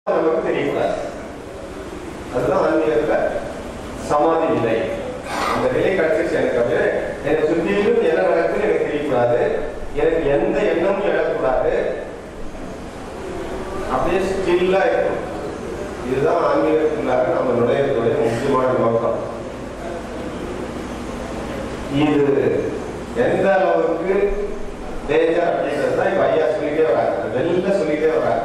நமக்கு தெரியக்கூடாது அதுதான் ஆன்மீகத்துல சமாதி நிலை அந்த நிலை கிடைச்சிருச்சு எனக்கு அப்படியே என்னை சுற்றிலும் என்ன நடக்குதுன்னு எனக்கு தெரியக்கூடாது எனக்கு எந்த எண்ணமும் எழக்கூடாது அப்படியே ஸ்டில்லா இருக்கும் இதுதான் ஆன்மீகத்துக்குள்ளாக நம்ம நுழையக்கூடிய முக்கியமான நோக்கம் இது எந்த அளவுக்கு டேஞ்சர் அப்படின்றது தான் இப்ப ஐயா சொல்லிட்டே வராங்க வெளில சொல்லிட்டே வராங்க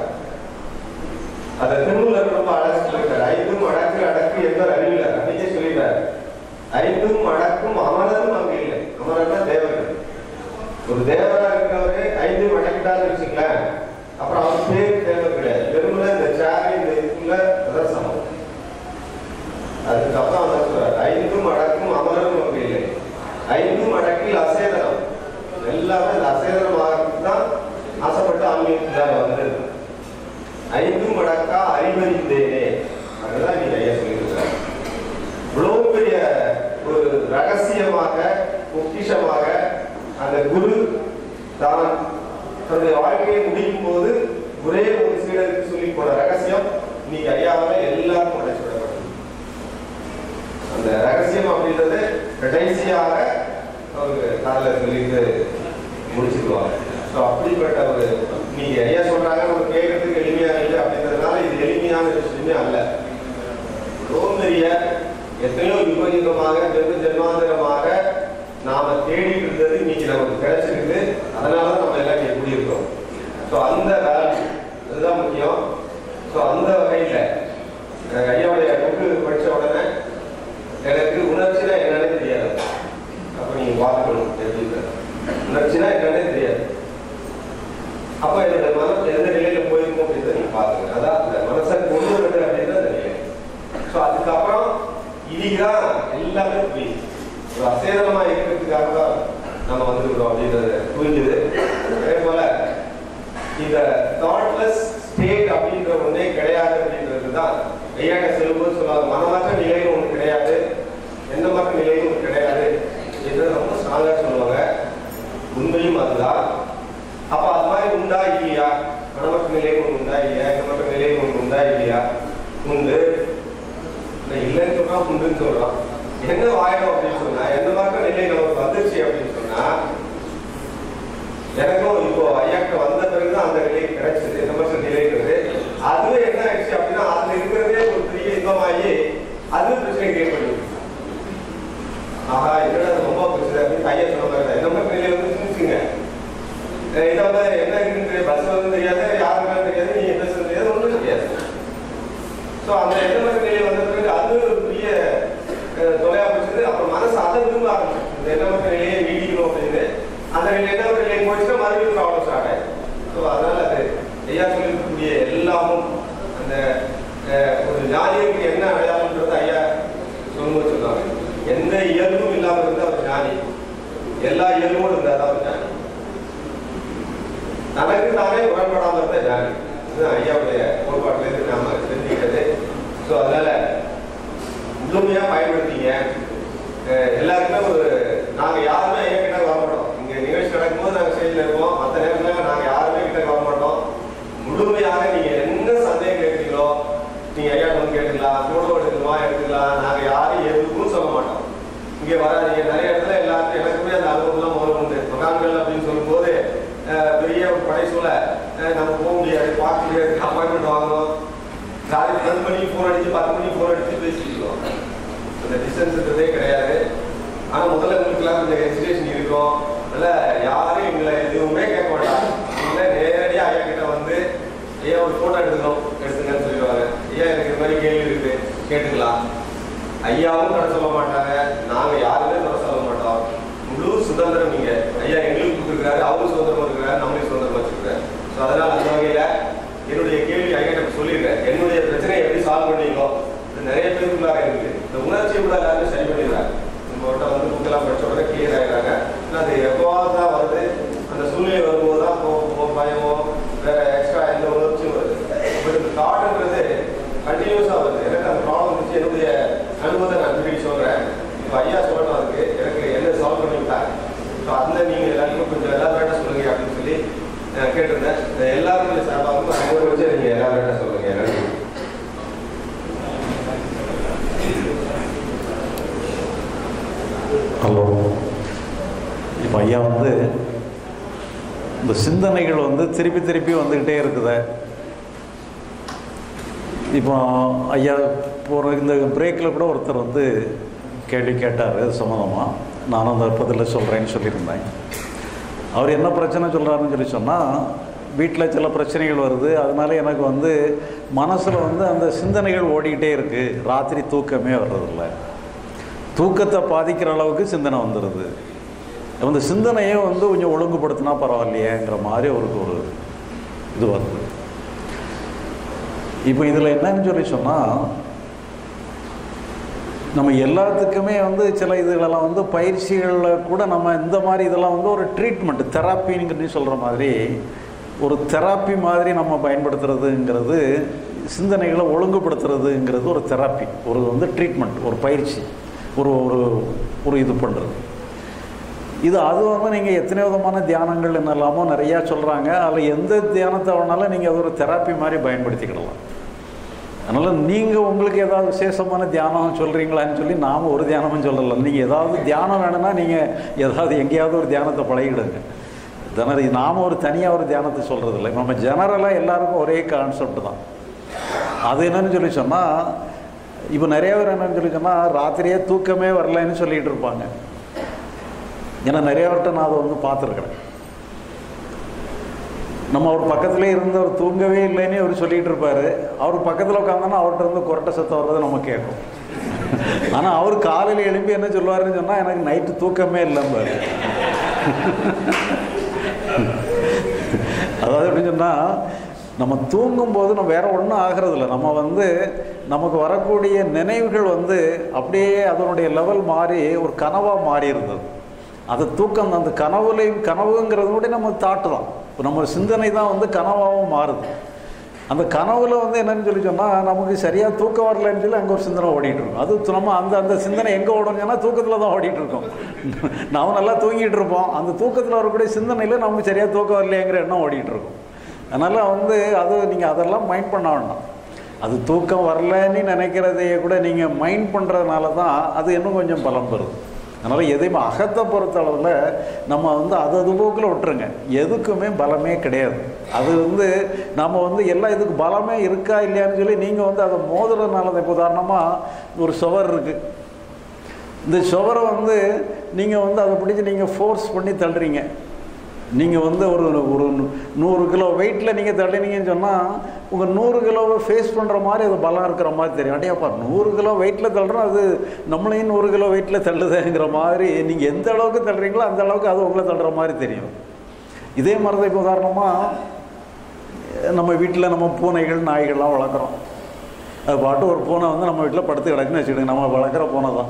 அந்த திருமூலர் ரொம்ப அழகா சொல்லிட்டார் ஐந்தும் அடக்கு அடக்கு என்பர் அறிவில அன்னைக்கே சொல்லிட்டார் ஐந்தும் அடக்கும் அமரரும் அங்கு இல்லை அமரர்னா தேவர்கள் ஒரு தேவரா இருக்கிறவரு ஐந்தும் அடக்கிட்டாருன்னு வச்சுங்களேன் அப்புறம் அவர் பேர் தேவர் கிடையாது வெறுமனே இந்த சேர் இந்த இதுக்குள்ள அதான் சமம் அதுக்கப்புறம் அதான் சொல்றாரு ஐந்தும் அடக்கும் அமரரும் அங்கு இல்லை ஐந்தும் அடக்கில் அசேதனம் எல்லாமே அந்த அசேதனமாக தான் ஆசைப்பட்டு ஆன்மீகத்துக்காக வந்தது ஐந்தும் அடக்கா அறிவறிந்தேனே அதுதான் நீங்க ஐயா சொல்லியிருக்கிறார் இவ்வளவு பெரிய ஒரு ரகசியமாக பொக்கிஷமாக அந்த குரு தான் தன்னுடைய வாழ்க்கையை முடியும் போது ஒரே ஒரு சீடருக்கு சொல்லி போன ரகசியம் இன்னைக்கு ஐயாவால எல்லாருக்கும் அடைச்சு விடப்பட்டது அந்த ரகசியம் அப்படின்றது கடைசியாக அவங்க காலில் சொல்லிட்டு முடிச்சிருவாங்க ஸோ அப்படிப்பட்ட ஒரு நீங்க ஐயா சொல்றாங்க நம்ம கேட்கறதுக்கு எளிமையா இல்லை அப்படின்றதுனால இது எளிமையான விஷயமே அல்ல ரொம்ப பெரிய எத்தனையோ யுகயுகமாக ஜென்ம ஜென்மாந்திரமாக நாம தேடிட்டு இருந்தது இன்னைக்கு நமக்கு கிடைச்சிருக்கு அதனால தான் நம்ம எல்லாம் எப்படி இருக்கோம் ஸோ அந்த வேல்யூ அதுதான் முக்கியம் ஸோ அந்த வகையில் ஐயாவுடைய புக்கு படிச்ச உடனே எனக்கு உணர்ச்சினா என்னன்னே தெரியாது அப்ப நீங்க பார்த்துக்கணும் எப்படி உணர்ச்சினா என்னன்னே தெரியாது அப்ப என்னோட மனம் எந்த நிலையில போயிருக்கும் அப்படின்றத நீங்க பாத்துங்க அதான் அந்த மனசை கொண்டு வருது அப்படின்ற அந்த நிலை ஸோ அதுக்கப்புறம் இன்னைக்குதான் எல்லாமே புரியுது ஒரு அசேதனமா இருக்கிறதுக்காக தான் நம்ம வந்துருக்கிறோம் அப்படின்றது புரிஞ்சுது அதே போல இந்த தாட்லெஸ் ஸ்டேட் அப்படின்ற ஒன்றே கிடையாது அப்படின்றது தான் ஐயாட்ட செல்லும்போது சொல்லுவாங்க மனமாற்ற நிலையும் ஒன்று கிடையாது எந்த மாற்ற நிலையும் ஒன்று கிடையாது என்று ரொம்ப ஸ்ட்ராங்காக சொல்லுவாங்க உண்மையும் அதுதான் அப்ப அது மாதிரி உண்டா இல்லையா மனமற்ற நிலையும் ஒன்று உண்டா இல்லையா எண்ணமற்ற நிலையும் ஒன்று உண்டா இல்லையா உண்டு இல்லை இல்லைன்னு சொன்னா உண்டுன்னு சொல்றோம் என்ன வாயணும் அப்படின்னு சொன்னா எந்த மாதிரி நிலை நமக்கு வந்துருச்சு அப்படின்னு சொன்னா எனக்கும் இப்போ ஐயாக்க வந்த பிறகுதான் அந்த நிலை கிடைச்சது இந்த மாதிரி நிலைங்கிறது அதுவே என்ன ஆயிடுச்சு அப்படின்னா அதுல இருக்கிறதே ஒரு பெரிய இன்பமாகி அது பிரச்சனை கிரியேட் பண்ணிடுச்சு ஆஹா என்னடா இது ரொம்ப பிரச்சனை அப்படின்னு ஐயா சொன்ன மாதிரி தான். இந்த மாதிரி நிலை வந்து வச்சுங்க இதை வந்து என்ன இருக்குன்னு தெரியாது பஸ் வந்து தெரியாது யாருக்கும் தெரியாது நீங்க பேசுறது தெரியாது ஒன்றும் தெரியாது ஸோ அந்த எந்த மாதிரி நிலை வந்த பிறகு அது ஒரு பெரிய அஹ், தொலையா போச்சுது அப்புறம் மனசு அதை விரும்ப ஆரம்பிச்சு இந்த என்ன மாதிரி நிலையை நீடிக்கணும் அப்படின்னு அந்த நிலை என்ன மாதிரி நிலை போச்சுன்னா மறுபடியும் ப்ராப்ளம் ஸ்டார்ட் ஆயிடும் ஸோ அதனால அது ஐயா சொல்லியிருக்கக்கூடிய எல்லாமும் அந்த அஹ், ஒரு ஞானிக்கு என்ன அடையாளம்ன்றது ஐயா சொல்லும்போது சொல்லுவாங்க எந்த இயல்பும் இல்லாமல் இருந்தால் அவர் ஞானி எல்லா இயல்போடு இருந்தால் தான் அவர் ஞானி தனக்கு தானே உடன்படாமல் இருந்த ஞானி இதுதான் ஐயாவுடைய கோட்பாட்டிலேருந்து நாம தெரிஞ்சுக்கிட்டது ஸோ அதனால முழுமையா பயன்படுத்திங்க அஹ் எல்லாருக்குமே ஒரு நாங்க யாருமே ஐயா கிட்ட வர மாட்டோம் இங்க நிகழ்ச்சி நடக்கும்போது நாங்க ஸ்டேஜ்ல இருப்போம் மற்ற நேரத்துல நாங்க யாருமே கிட்ட வர மாட்டோம் முழுமையாக நீங்க என்ன சந்தேகம் கேட்குறீங்களோ நீங்க ஐயா வந்து கேட்டுக்கலாம் போட்டோ எடுத்துக்கலாம் எடுத்துக்கலாம் நாங்க யாரும் எதுக்கும் சொல்ல மாட்டோம் இங்க வராதீங்க நிறைய இடத்துல எல்லாருக்கும் எனக்குமே அந்த அனுபவம்லாம் முதல்ல உண்டு மகான்கள் அப்படின்னு சொல்லும்போது அஹ், பெரிய ஒரு படைசூழ நம்ம போக முடியாது பார்க்க முடியாது அப்பாயின்மெண்ட் வாங்கணும் காலையில் பத்து மணிக்கு ஃபோன் அடிச்சு பத்து மணிக்கு ஃபோன் அடிச்சு பேசிக்கிறோம் அந்த டிஸ்டன்ஸ்ன்றதே கிடையாது ஆனா முதல்ல உங்களுக்குலாம் கொஞ்சம் ஹெசிடேஷன் இருக்கும் அதனால யாரும் எங்களை எதுவுமே கேட்க மாட்டாங்க இல்லை நேரடியா ஐயா கிட்ட வந்து ஐயா ஒரு போட்டோ எடுக்கணும் எடுத்துங்கன்னு சொல்லிடுவாங்க ஐயா எனக்கு இது மாதிரி கேள்வி இருக்கு கேட்டுக்கலாம் ஐயாவும் தடை சொல்ல மாட்டாங்க நாங்க யாருமே தடை சொல்ல மாட்டோம் முழு சுதந்திரம் நீங்க ஐயா எங்களுக்கு கொடுத்துருக்காரு அவரும் சுதந்திரமா இருக்கிறாரு நம்மளையும் சுதந்திரமா வச்சிருக்காரு ஸோ அதனால அந்த வகையில என்னுடைய கேள்வி ஐயா கிட்ட சொல்லியிருக்கேன் என்னுடைய பிரச்சனையை எப்படி சால்வ் பண்ணீங்களோ இது நிறைய பேருக்குள்ளார இருக்கு இந்த உணர்ச்சியை கூட எல்லாருமே சரி பண்ணிடுறாங்க நம்மகிட்ட வந்து புக்கெல்லாம் படிச்ச உடனே கிளியர் ஆயிடுறாங்க ஆனா அது எப்போவாவது தான் வருது அந்த சூழ்நிலை வரும்போது தான் கோபமோ பயமோ வேற எக்ஸ்ட்ரா எந்த உணர்ச்சியும் வருது பட் இந்த தாட்ன்றது கண்டினியூஸாக வருது எனக்கு அந்த ப்ராப்ளம் இருந்துச்சு என்னுடைய அனுபவத்தை நான் திருப்பி சொல்றேன் இப்போ ஐயா சொல்லணும் அதுக்கு எனக்கு என்ன சால்வ் பண்ணி விட்டாங்க ஸோ அந்த நீங்கள் எல்லாருக்கும் கொஞ்சம் எல்லாரும் சொல்லுங்க அப்படின்னு சொல்லி அஹ், கேட்டிருந்தேன் இந்த எல்லாருமே சார்பாகவும் அனுபவம் வச்சு நீங்கள் எல்லாரும் சொல்லுங்க இந்த சிந்தனைகள் வந்து திருப்பி திருப்பி வந்துக்கிட்டே இருக்குது இப்போ ஐயா போகிற இந்த பிரேக்கில் கூட ஒருத்தர் வந்து கேள்வி கேட்டார் அது சம்மந்தமாக நானும் அந்த பதில் சொல்கிறேன்னு சொல்லியிருந்தேன் அவர் என்ன பிரச்சனை சொல்கிறாருன்னு சொல்லி சொன்னால் வீட்டில் சில பிரச்சனைகள் வருது அதனால எனக்கு வந்து மனசில் வந்து அந்த சிந்தனைகள் ஓடிக்கிட்டே இருக்குது ராத்திரி தூக்கமே வர்றதில்ல தூக்கத்தை பாதிக்கிற அளவுக்கு சிந்தனை வந்துடுது அந்த சிந்தனையை வந்து கொஞ்சம் ஒழுங்குபடுத்தினா பரவாயில்லையேங்கிற மாதிரி அவருக்கு ஒரு இது வருது இப்போ இதில் என்னன்னு சொல்லி சொன்னால் நம்ம எல்லாத்துக்குமே வந்து சில இதுகளெல்லாம் வந்து பயிற்சிகளில் கூட நம்ம இந்த மாதிரி இதெல்லாம் வந்து ஒரு ட்ரீட்மெண்ட் தெராப்பின்னு சொல்கிற மாதிரி ஒரு தெராப்பி மாதிரி நம்ம பயன்படுத்துறதுங்கிறது சிந்தனைகளை ஒழுங்குபடுத்துறதுங்கிறது ஒரு தெராப்பி ஒரு வந்து ட்ரீட்மெண்ட் ஒரு பயிற்சி ஒரு ஒரு ஒரு இது பண்ணுறது இது அது வந்து நீங்கள் எத்தனை விதமான தியானங்கள் என்னெல்லாமோ நிறையா சொல்கிறாங்க அதில் எந்த தியானத்தை வேணாலும் நீங்கள் அது ஒரு தெராப்பி மாதிரி பயன்படுத்திக்கிடலாம் அதனால் நீங்கள் உங்களுக்கு ஏதாவது விசேஷமான தியானம் சொல்கிறீங்களான்னு சொல்லி நாம் ஒரு தியானமும் சொல்லலை நீங்கள் ஏதாவது தியானம் வேணும்னா நீங்கள் ஏதாவது எங்கேயாவது ஒரு தியானத்தை பழகிடுங்க தினம் நாம் ஒரு தனியாக ஒரு தியானத்தை சொல்கிறது இல்லை நம்ம ஜெனரலாக எல்லாருக்கும் ஒரே கான்செப்ட் தான் அது என்னன்னு சொல்லி சொன்னால் இப்போ நிறைய பேர் என்னன்னு சொல்லி சொன்னால் ராத்திரியே தூக்கமே வரலைன்னு சொல்லிகிட்டு இருப்பாங்க ஏன்னா நிறைய பேர்கிட்ட நான் அதை வந்து பார்த்துருக்குறேன் நம்ம அவர் பக்கத்துலேயே இருந்து அவர் தூங்கவே இல்லைன்னு அவர் சொல்லிகிட்டு இருப்பார் அவர் பக்கத்தில் உட்காந்தோன்னா அவர்கிட்ட இருந்து கொரட்டை சத்தம் வர்றதை நம்ம கேட்கும் ஆனால் அவர் காலையில் எழுப்பி என்ன சொல்லுவாருன்னு சொன்னால் எனக்கு நைட்டு தூக்கமே இல்லைம்பாரு அதாவது எப்படின்னு சொன்னால் நம்ம தூங்கும்போது நம்ம வேற ஒன்றும் ஆகிறதில்ல நம்ம வந்து நமக்கு வரக்கூடிய நினைவுகள் வந்து அப்படியே அதனுடைய லெவல் மாறி ஒரு கனவாக மாறி இருந்தது அது தூக்கம் அந்த கனவுலையும் கனவுங்கிறது கூட நம்ம தாட்டு தான் இப்போ நம்ம சிந்தனை தான் வந்து கனவாகவும் மாறுது அந்த கனவுல வந்து என்னன்னு சொல்லி சொன்னால் நமக்கு சரியாக தூக்கம் வரலன்னு சொல்லி அங்கே ஒரு சிந்தனை ஓடிட்டு இருக்கும் அது நம்ம அந்த அந்த சிந்தனை எங்கே ஓடும்னு சொன்னால் தூக்கத்தில் தான் ஓடிட்டு இருக்கோம் நாம நல்லா தூங்கிட்டு இருப்போம் அந்த தூக்கத்தில் வரக்கூடிய சிந்தனையில் நமக்கு சரியாக தூக்கம் வரலையேங்கிற எண்ணம் ஓடிட்டு இருக்கும் அதனால் வந்து அது நீங்கள் அதெல்லாம் மைண்ட் பண்ண வேண்டாம் அது தூக்கம் வரலன்னு நினைக்கிறதையே கூட நீங்கள் மைண்ட் பண்ணுறதுனால தான் அது இன்னும் கொஞ்சம் பலம் பெறுது அதனால் எதையுமே அகத்தை பொறுத்த அளவில் நம்ம வந்து அது அது போக்கில் விட்டுருங்க எதுக்குமே பலமே கிடையாது அது வந்து நம்ம வந்து எல்லா இதுக்கு பலமே இருக்கா இல்லையான்னு சொல்லி நீங்கள் வந்து அதை மோதுறதுனால தான் இப்போ உதாரணமாக ஒரு சுவர் இருக்குது இந்த சுவரை வந்து நீங்கள் வந்து அதை பிடிச்சி நீங்கள் ஃபோர்ஸ் பண்ணி தள்ளுறீங்க நீங்கள் வந்து ஒரு ஒரு நூறு கிலோ வெயிட்டில் நீங்கள் தள்ளினீங்கன்னு சொன்னால் உங்கள் நூறு கிலோவை ஃபேஸ் பண்ணுற மாதிரி அது பலம் இருக்கிற மாதிரி தெரியும் அடையாப்பா நூறு கிலோ வெயிட்டில் தள்ளுறோம் அது நம்மளையும் நூறு கிலோ வெயிட்டில் தள்ளுதுங்கிற மாதிரி நீங்கள் எந்த அளவுக்கு தள்ளுறீங்களோ அந்த அளவுக்கு அது உங்களை தள்ளுற மாதிரி தெரியும் இதே மாதிரி தான் இப்போ உதாரணமாக நம்ம வீட்டில் நம்ம பூனைகள் நாய்கள்லாம் வளர்க்குறோம் அது பாட்டு ஒரு பூனை வந்து நம்ம வீட்டில் படுத்து கிடக்குன்னு வச்சுக்கிடுங்க நம்ம வளர்க்குற பூனை தான்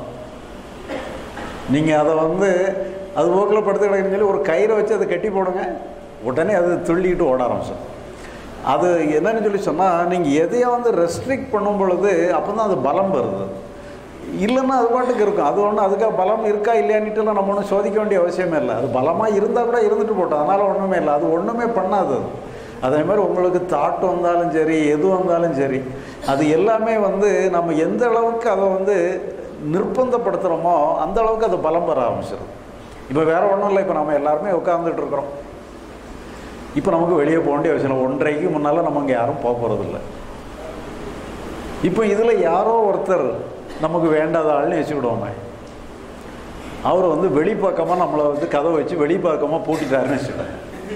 நீங்கள் அதை வந்து அது போக்கில் படுத்து கிடக்குன்னு சொல்லி ஒரு கயிறை வச்சு அதை கட்டி போடுங்க உடனே அது துள்ளிக்கிட்டு ஓட ஆரம்பிச்சோம் அது என்னன்னு சொல்லி சொன்னால் நீங்கள் எதையோ வந்து ரெஸ்ட்ரிக்ட் பண்ணும் பொழுது அப்போ தான் அது பலம் வருது இல்லைன்னா அது பாட்டுக்கு இருக்கும் அது ஒன்றும் அதுக்காக பலம் இருக்கா இல்லையான்னுட்டுலாம் நம்ம ஒன்றும் சோதிக்க வேண்டிய அவசியமே இல்லை அது பலமாக இருந்தால் கூட இருந்துட்டு போட்டோம் அதனால் ஒன்றுமே இல்லை அது ஒன்றுமே பண்ணாது அது அதே மாதிரி உங்களுக்கு தாட்டு வந்தாலும் சரி எது வந்தாலும் சரி அது எல்லாமே வந்து நம்ம எந்த அளவுக்கு அதை வந்து நிர்பந்தப்படுத்துகிறோமோ அந்த அளவுக்கு அது பலம் பெற ஆரம்பிச்சிடும் இப்போ வேற ஒன்றும் இல்லை இப்போ நம்ம எல்லாருமே உட்காந்துட்டு இருக்கிறோம் இப்போ நமக்கு வெளியே போக வேண்டிய அவசியம் இல்லை ஒன்றரைக்கு முன்னால் நம்ம இங்கே யாரும் போக போகிறதில்ல இப்போ இதில் யாரோ ஒருத்தர் நமக்கு வேண்டாத ஆள்னு வச்சுக்கிடுவோமே அவர் வந்து வெளிப்பக்கமாக நம்மளை வந்து கதவை வச்சு வெளிப்பக்கமாக பூட்டிட்டாருன்னு வச்சுக்கோங்க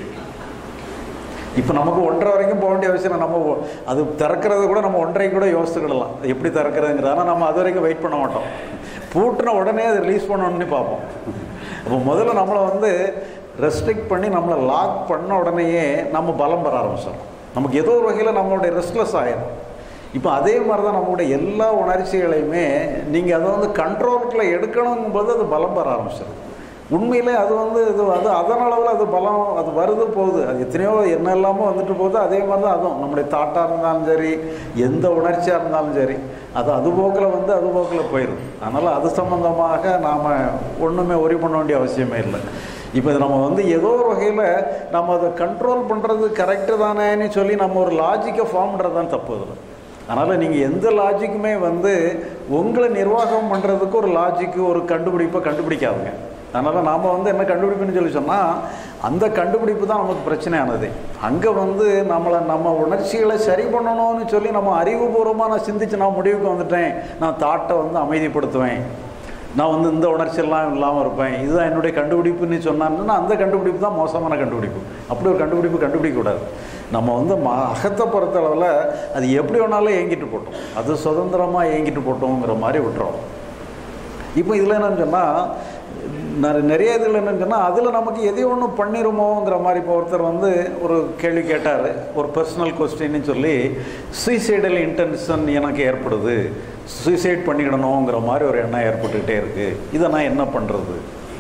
இப்போ நமக்கு ஒன்றரை வரைக்கும் போக வேண்டிய அவசியம் இல்லை. நம்ம ஒ- அது திறக்கிறது கூட நம்ம ஒன்றரைக்கு கூட யோசிச்சுக்கிடலாம் அது எப்படி திறக்கிறதுங்கிறது ஆனால் நம்ம அது வரைக்கும் வெயிட் பண்ண மாட்டோம் பூட்டின உடனே அதை ரிலீஸ் பண்ணணும்னு பார்ப்போம் அப்போ முதல்ல நம்மளை வந்து ரெஸ்ட்ரிக்ட் பண்ணி நம்மளை லாக் பண்ண உடனேயே நம்ம பலம் பெற ஆரம்பிச்சிடும் நமக்கு ஏதோ ஒரு வகையில் நம்மளுடைய ரெஸ்ட்லெஸ் ஆயிடும் இப்போ அதே மாதிரி தான் நம்மளுடைய எல்லா உணர்ச்சிகளையுமே நீங்கள் அதை வந்து கண்ட்ரோலுக்குள்ள எடுக்கணுங்கும் போது அது பலம் பெற ஆரம்பிச்சிடும் உண்மையிலே அது வந்து இது அது அதன் அளவில் அது பலம் அது வருது போகுது அது எத்தனையோ என்ன இல்லாமல் வந்துட்டு போகுது அதே மாதிரி தான் அதுவும் நம்முடைய தாட்டாக இருந்தாலும் சரி எந்த உணர்ச்சியாக இருந்தாலும் சரி அது அது போக்கில் வந்து அது போக்கில் போயிடும் அதனால் அது சம்மந்தமாக நாம் ஒன்றுமே ஒரி பண்ண வேண்டிய அவசியமே இல்லை இப்போ இது நம்ம வந்து ஏதோ ஒரு வகையில் நம்ம அதை கண்ட்ரோல் பண்ணுறது கரெக்டு தானேன்னு சொல்லி நம்ம ஒரு லாஜிக்கை ஃபார்ம் பண்ணுறது தான் தப்பு அதில் அதனால் நீங்கள் எந்த லாஜிக்குமே வந்து உங்களை நிர்வாகம் பண்ணுறதுக்கு ஒரு லாஜிக்கு ஒரு கண்டுபிடிப்பை கண்டுபிடிக்காதுங்க அதனால் நாம் வந்து என்ன கண்டுபிடிப்புன்னு சொல்லி சொன்னால் அந்த கண்டுபிடிப்பு தான் நமக்கு பிரச்சனையானது அங்கே வந்து நம்மளை நம்ம உணர்ச்சிகளை சரி பண்ணணும்னு சொல்லி நம்ம அறிவுபூர்வமாக நான் சிந்திச்சு நான் முடிவுக்கு வந்துட்டேன் நான் தாட்டை வந்து அமைதிப்படுத்துவேன் நான் வந்து இந்த உணர்ச்சியெல்லாம் இல்லாமல் இருப்பேன் இதுதான் என்னுடைய கண்டுபிடிப்புன்னு சொன்னாங்கன்னா அந்த கண்டுபிடிப்பு தான் மோசமான கண்டுபிடிப்பு அப்படி ஒரு கண்டுபிடிப்பு கண்டுபிடிக்கக்கூடாது நம்ம வந்து ம அகத்தை பொறுத்தளவில் அது எப்படி வேணாலும் ஏங்கிட்டு போட்டோம் அது சுதந்திரமாக ஏங்கிட்டு போட்டோங்கிற மாதிரி விட்டுறோம் இப்போ இதில் என்னன்னு சொன்னால் நிறைய நிறைய இதில் என்னன்னு சொன்னால் அதில் நமக்கு எதையோ ஒன்று பண்ணிருமோங்கிற மாதிரி இப்போ ஒருத்தர் வந்து ஒரு கேள்வி கேட்டார் ஒரு பர்சனல் கொஸ்டின்னு சொல்லி சூசைடல் இன்டென்ஷன் எனக்கு ஏற்படுது சூசைட் பண்ணிக்கிடணுங்கிற மாதிரி ஒரு எண்ணம் ஏற்பட்டுக்கிட்டே இருக்குது இதை நான் என்ன பண்ணுறது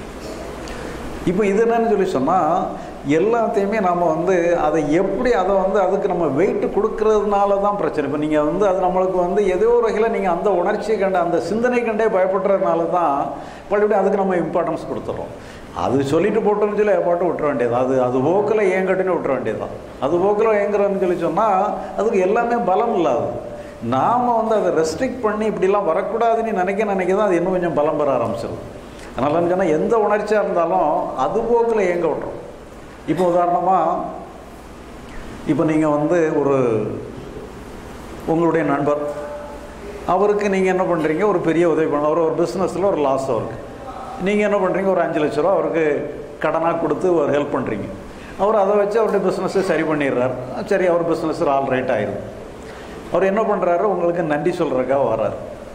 இப்போ இது என்னன்னு சொல்லி சொன்னால் எல்லாத்தையுமே நம்ம வந்து அதை எப்படி அதை வந்து அதுக்கு நம்ம வெயிட் கொடுக்கறதுனால தான் பிரச்சனை இப்போ நீங்கள் வந்து அது நம்மளுக்கு வந்து ஏதோ ஒரு வகையில் நீங்கள் அந்த உணர்ச்சியை கண்ட அந்த சிந்தனை கண்டே பயப்படுறதுனால தான் மறுபடியும் அதுக்கு நம்ம இம்பார்ட்டன்ஸ் கொடுத்துறோம் அது சொல்லிட்டு போட்டோம்னு சொல்லி பாட்டு விட்டுற வேண்டியது அது அது போக்கில் ஏங்கட்டுன்னு விட்டுற வேண்டியது தான் அது போக்கில் ஏங்குறோன்னு சொல்லி சொன்னால் அதுக்கு எல்லாமே பலம் இல்லாது நாம் வந்து அதை ரெஸ்ட்ரிக்ட் பண்ணி இப்படிலாம் வரக்கூடாதுன்னு நினைக்க நினைக்க தான் அது இன்னும் கொஞ்சம் பலம் பெற ஆரம்பிச்சிருது அதனால சொன்னால் எந்த உணர்ச்சியாக இருந்தாலும் அது போக்கில் இயங்க விட்டுரும் இப்போ உதாரணமாக இப்போ நீங்கள் வந்து ஒரு உங்களுடைய நண்பர் அவருக்கு நீங்கள் என்ன பண்ணுறீங்க ஒரு பெரிய உதவி பண்ண அவர் ஒரு பிஸ்னஸில் ஒரு லாஸ் அவருக்கு நீங்கள் என்ன பண்ணுறீங்க ஒரு அஞ்சு லட்ச ரூபா அவருக்கு கடனாக கொடுத்து ஒரு ஹெல்ப் பண்ணுறீங்க அவர் அதை வச்சு அவருடைய பிஸ்னஸை சரி பண்ணிடுறார் சரி அவர் பிஸ்னஸ் ஆல் ரைட் ஆயிடுது அவர் என்ன பண்ணுறாரு உங்களுக்கு நன்றி சொல்கிறதுக்காக வர்றாரு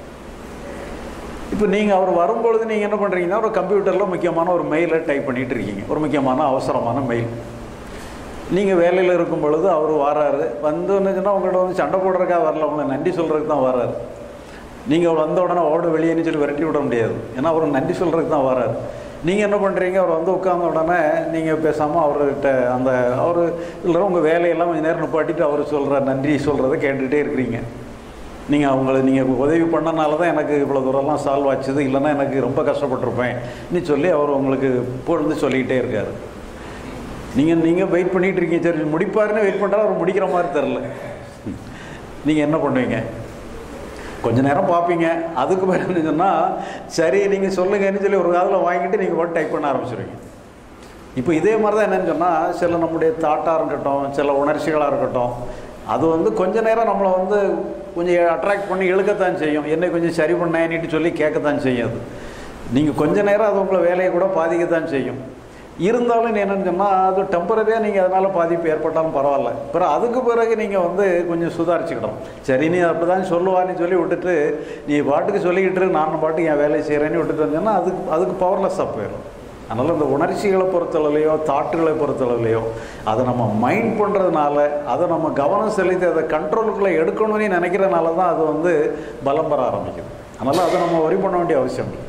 இப்போ நீங்கள் அவர் வரும்பொழுது நீங்கள் என்ன பண்ணுறீங்கன்னா ஒரு கம்ப்யூட்டரில் முக்கியமான ஒரு மெயிலை டைப் பண்ணிகிட்டு இருக்கீங்க ஒரு முக்கியமான அவசரமான மெயில் நீங்கள் வேலையில் இருக்கும் பொழுது அவர் வராரு வந்தோன்னுச்சுன்னா உங்கள்கிட்ட வந்து சண்டை போடுறதுக்காக வரல உங்களை நன்றி சொல்கிறதுக்கு தான் வராரு நீங்கள் வந்த உடனே ஓட வெளியேன்னு சொல்லி விரட்டி விட முடியாது ஏன்னா அவர் நன்றி சொல்கிறதுக்கு தான் வராரு நீங்கள் என்ன பண்ணுறீங்க அவர் வந்து உட்கார்ந்த உடனே நீங்கள் பேசாமல் அவர்கிட்ட அந்த அவர் இல்லை உங்கள் வேலையெல்லாம் கொஞ்சம் நேரம் நிப்பாட்டிட்டு அவர் சொல்கிற நன்றி சொல்கிறத கேட்டுகிட்டே இருக்கிறீங்க நீங்கள் அவங்கள நீங்கள் உதவி பண்ணனால தான் எனக்கு இவ்வளோ தூரம்லாம் சால்வ் ஆச்சுது இல்லைன்னா எனக்கு ரொம்ப கஷ்டப்பட்டிருப்பேன் நீ சொல்லி அவர் உங்களுக்கு பொழுது சொல்லிக்கிட்டே இருக்கார் நீங்கள் நீங்கள் வெயிட் பண்ணிகிட்டு இருக்கீங்க சரி முடிப்பாருன்னு வெயிட் பண்ணுறா அவர் முடிக்கிற மாதிரி தெரில நீங்கள் என்ன பண்ணுவீங்க கொஞ்ச நேரம் பார்ப்பீங்க அதுக்கு பிறகு என்ன சொன்னால் சரி நீங்கள் சொல்லுங்கன்னு சொல்லி ஒரு காதில் வாங்கிட்டு நீங்கள் போட்டு டைப் பண்ண ஆரம்பிச்சிருவீங்க இப்போ இதே மாதிரி தான் என்னன்னு சொன்னால் சில நம்முடைய தாட்டாக இருக்கட்டும் சில உணர்ச்சிகளாக இருக்கட்டும் அது வந்து கொஞ்ச நேரம் நம்மளை வந்து கொஞ்சம் அட்ராக்ட் பண்ணி இழுக்கத்தான் செய்யும் என்னை கொஞ்சம் சரி பண்ணேன்னுட்டு சொல்லி கேட்கத்தான் செய்யும் அது நீங்கள் கொஞ்ச நேரம் அது உங்களை வேலையை கூட பாதிக்கத்தான் செய்யும் இருந்தாலும் என்னென்னு சொன்னால் அது டெம்பரரியாக நீங்கள் அதனால் பாதிப்பு ஏற்பட்டாலும் பரவாயில்ல பிறகு அதுக்கு பிறகு நீங்கள் வந்து கொஞ்சம் சுதாரிச்சுக்கிடணும் சரி நீ அப்படி தான் சொல்லுவான்னு சொல்லி விட்டுட்டு நீ பாட்டுக்கு சொல்லிக்கிட்டு நானும் பாட்டுக்கு என் வேலையை செய்கிறேன்னு விட்டுட்டு வந்தேன்னா அதுக்கு அதுக்கு பவர்லெஸ்ஸாக போயிடும் அதனால் இந்த உணர்ச்சிகளை பொறுத்தளவுலையோ தாட்டுகளை பொறுத்தளவுலையோ அதை நம்ம மைண்ட் பண்ணுறதுனால அதை நம்ம கவனம் செலுத்தி அதை கண்ட்ரோலுக்குள்ளே எடுக்கணும்னு நினைக்கிறனால தான் அது வந்து பலம் பெற ஆரம்பிக்குது அதனால் அதை நம்ம வரி பண்ண வேண்டிய அவசியம் இல்லை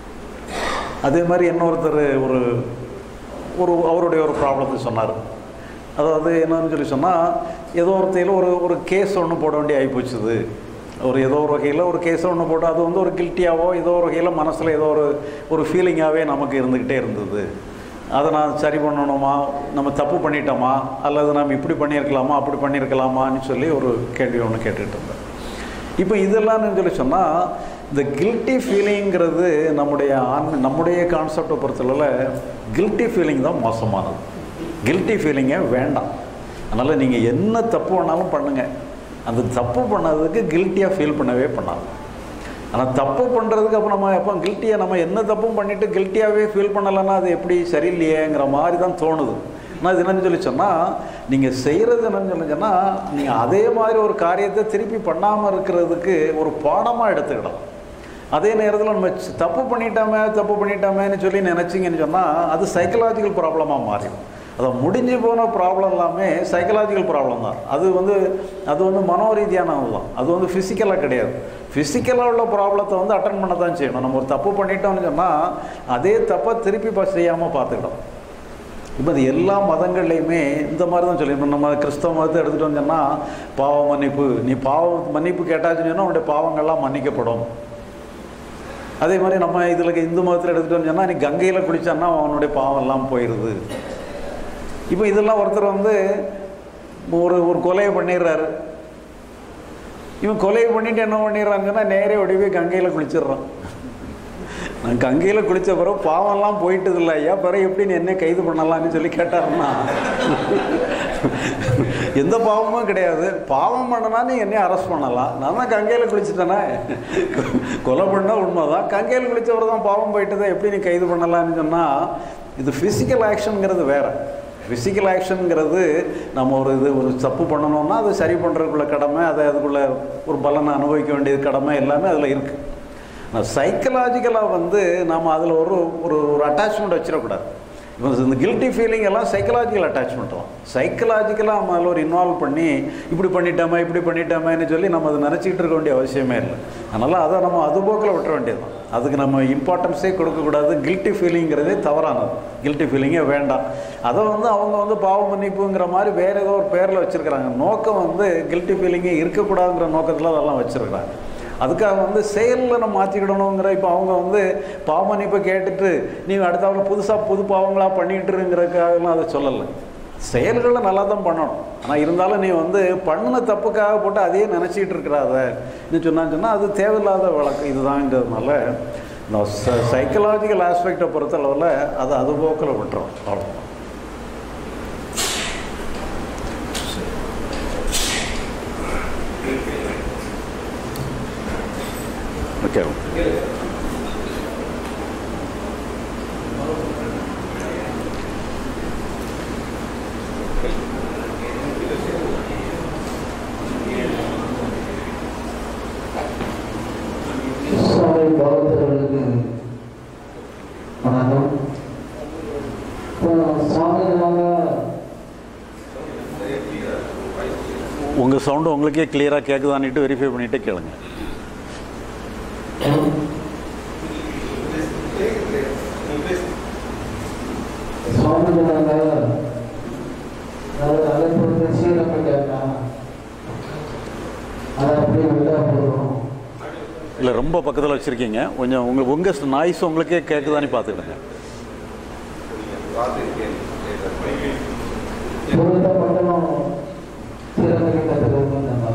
அதே மாதிரி இன்னொருத்தர் ஒரு ஒரு அவருடைய ஒரு ப்ராப்ளத்தை சொன்னார் அதாவது என்னன்னு சொல்லி சொன்னால் ஏதோ ஒருத்தையில் ஒரு ஒரு கேஸ் ஒன்று போட வேண்டிய ஆகிப்போச்சுது ஒரு ஏதோ ஒரு வகையில் ஒரு கேஸை ஒன்று போட்டு அது வந்து ஒரு கில்ட்டியாவோ ஏதோ ஒரு வகையில் மனசில் ஏதோ ஒரு ஒரு ஃபீலிங்காகவே நமக்கு இருந்துக்கிட்டே இருந்தது அதை நான் சரி பண்ணணுமா நம்ம தப்பு பண்ணிட்டோமா அல்லது நம்ம இப்படி பண்ணியிருக்கலாமா அப்படி பண்ணியிருக்கலாமான்னு சொல்லி ஒரு கேள்வி ஒன்று கேட்டுட்டு இருந்தேன் இப்போ இதெல்லாம் சொல்லி சொன்னால் இந்த கில்ட்டி ஃபீலிங்கிறது நம்முடைய ஆன் நம்முடைய கான்செப்டை பொறுத்தளவில் கில்ட்டி ஃபீலிங் தான் மோசமானது கில்ட்டி ஃபீலிங்கே வேண்டாம் அதனால் நீங்கள் என்ன தப்பு வேணாலும் பண்ணுங்கள் அந்த தப்பு பண்ணதுக்கு கில்ட்டியாக ஃபீல் பண்ணவே பண்ணாது ஆனால் தப்பு பண்ணுறதுக்கு அப்போ நம்ம எப்போ கில்ட்டியாக நம்ம என்ன தப்பும் பண்ணிவிட்டு கில்ட்டியாகவே ஃபீல் பண்ணலைன்னா அது எப்படி சரியில்லையேங்கிற மாதிரி தான் தோணுது ஆனால் இது என்னன்னு சொல்லி சொன்னால் நீங்கள் செய்கிறது என்னன்னு சொல்லி சொன்னால் நீங்கள் அதே மாதிரி ஒரு காரியத்தை திருப்பி பண்ணாமல் இருக்கிறதுக்கு ஒரு பாடமாக எடுத்துக்கிடலாம் அதே நேரத்தில் நம்ம சி- தப்பு பண்ணிட்டோமே தப்பு பண்ணிட்டோமேன்னு சொல்லி நினச்சிங்கன்னு சொன்னால் அது சைக்கலாஜிக்கல் ப்ராப்ளமாக மாறிடும் அதை முடிஞ்சு போன ப்ராப்ளம் எல்லாமே சைக்கலாஜிக்கல் ப்ராப்ளம் தான் அது வந்து அது வந்து மனோ ரீதியானது தான் அது வந்து ஃபிசிக்கலாக கிடையாது ஃபிசிக்கலாக உள்ள ப்ராப்ளத்தை வந்து அட்டன் பண்ண தான் செய்யணும் நம்ம ஒரு தப்பு பண்ணிட்டோம்னு சொன்னால் அதே தப்பை திருப்பி ப செய்யாமல் பார்த்துக்கிட்டோம் இப்போ இது எல்லா மதங்கள்லையுமே இந்த மாதிரி தான் சொல்லி இப்போ நம்ம கிறிஸ்தவ மதத்தை எடுத்துகிட்டு வந்தோம்னா பாவ மன்னிப்பு நீ பாவ மன்னிப்பு கேட்டாச்சுன்னு சொன்னால் உன்னுடைய பாவங்கள்லாம் மன்னிக்கப்படும் அதே மாதிரி நம்ம இதில் இந்து மதத்தில் எடுத்துகிட்டு வந்தோம்னா நீ கங்கையில் குளிச்சான்னா அவனுடைய பாவம் எல்லாம் போயிடுது இப்போ இதெல்லாம் ஒருத்தர் வந்து ஒரு ஒரு கொலையை பண்ணிடுறாரு இவன் கொலையை பண்ணிட்டு என்ன பண்ணிடுறான்னு சொன்னால் நேரே ஓடி போய் கங்கையில் குளிச்சிடுறான் நான் கங்கையில் குளித்த பிறகு பாவம்லாம் போயிட்டது இல்லை ஐயா பிறகு எப்படி நீ என்ன கைது பண்ணலாம்னு சொல்லி கேட்டாருன்னா எந்த பாவமும் கிடையாது பாவம் பண்ணனா நீ என்னை அரெஸ்ட் பண்ணலாம் நான் தான் கங்கையில் குளிச்சுட்டேனே கொலை பண்ணால் உண்மைதான் கங்கையில் குளித்தவர் தான் பாவம் போயிட்டதை எப்படி நீ கைது பண்ணலாம்னு சொன்னால் இது ஃபிசிக்கல் ஆக்ஷனுங்கிறது வேறு ஃபிசிக்கல் ஆக்ஷனுங்கிறது நம்ம ஒரு இது ஒரு தப்பு பண்ணணும்னா அது சரி பண்ணுறதுக்குள்ள கடமை அதை அதுக்குள்ள ஒரு பலனை அனுபவிக்க வேண்டியது கடமை எல்லாமே அதில் இருக்குது ஆனால் சைக்கலாஜிக்கலாக வந்து நம்ம அதில் ஒரு ஒரு ஒரு அட்டாச்மெண்ட் வச்சிடக்கூடாது இப்போ இந்த கில்ட்டி ஃபீலிங் எல்லாம் சைக்கலாஜிக்கல் அட்டாச்மெண்ட் தான் சைக்கலாஜிக்கலாக நம்ம அதில் ஒரு இன்வால்வ் பண்ணி இப்படி பண்ணிட்டோமா இப்படி பண்ணிட்டோமேன்னு சொல்லி நம்ம அதை நினச்சிக்கிட்டு இருக்க வேண்டிய அவசியமே இல்லை அதனால் அதை நம்ம அது போக்கில் விட்டுற வேண்டியது தான் அதுக்கு நம்ம இம்பார்ட்டன்ஸே கொடுக்கக்கூடாது கில்ட்டி ஃபீலிங்கிறதே தவறானது கில்ட்டி ஃபீலிங்கே வேண்டாம் அதை வந்து அவங்க வந்து பாவ மன்னிப்புங்கிற மாதிரி வேறு ஏதோ ஒரு பேரில் வச்சுருக்கிறாங்க நோக்கம் வந்து கில்ட்டி ஃபீலிங்கே இருக்கக்கூடாதுங்கிற நோக்கத்தில் அதெல்லாம் வச்சுருக்கிறாங்க அதுக்காக வந்து செயலில் நம்ம மாற்றிக்கிடணுங்கிற இப்போ அவங்க வந்து பாவமன்னிப்பை கேட்டுட்டு நீங்கள் அடுத்தவங்க புதுசாக புது பாவங்களாக பண்ணிக்கிட்டுருங்கிறதுக்காகலாம் அதை சொல்லலை செயல்களை நல்லா தான் பண்ணணும் ஆனால் இருந்தாலும் நீ வந்து பண்ணின தப்புக்காக போட்டு அதையே நினச்சிக்கிட்டு இருக்கிறாத நீ சொன்னா சொன்னால் அது தேவையில்லாத வழக்கு இதுதாங்கிறதுனால இந்த சைக்கலாஜிக்கல் ஆஸ்பெக்டை பொறுத்தளவில் அதை அது போக்கில் விட்டுறோம் அவ்வளோ ஓகே இஸ்லாமிய பௌத்தர்களுக்கு வணக்கம் இப்போ சாமிகளாக உங்கள் சவுண்டு உங்களுக்கே கிளியராக கேட்குதான்னுட்டு வெரிஃபை பண்ணிவிட்டு கேளுங்க சுவாமிகளாக அதாவது அழைப்பு சீரமைக்காங்க அதை அப்படியே விட்டா போதும் இல்லை ரொம்ப பக்கத்தில் வச்சுருக்கீங்க கொஞ்சம் உங்களுக்கு உங்கள் நாய்ஸ் உங்களுக்கே கேட்குதான்னு பார்த்துக்கிடுங்க பொருத்த மட்டும் சீரமைக்க கற்றுக்கணும் நம்ம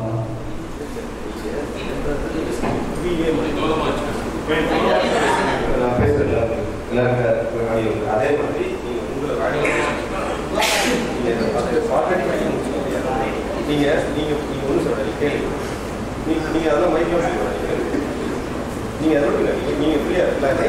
நான் பேசுறது எல்லாருக்கும் ஆடியோ இருக்கு. அதே மாதிரி நீங்க உங்களை ஆடியோ நீங்க அதை already பண்ணி முடிச்சிட்டீங்க. நீங்க நீங்க நீங்க ஒண்ணு சொல்றீங்க கேளுங்க நீங்க நீங்க அதெல்லாம் மைக்ல சொல்றீங்க நீங்க அதை விட்டுங்க நீங்க நீங்க ஃப்ரீயா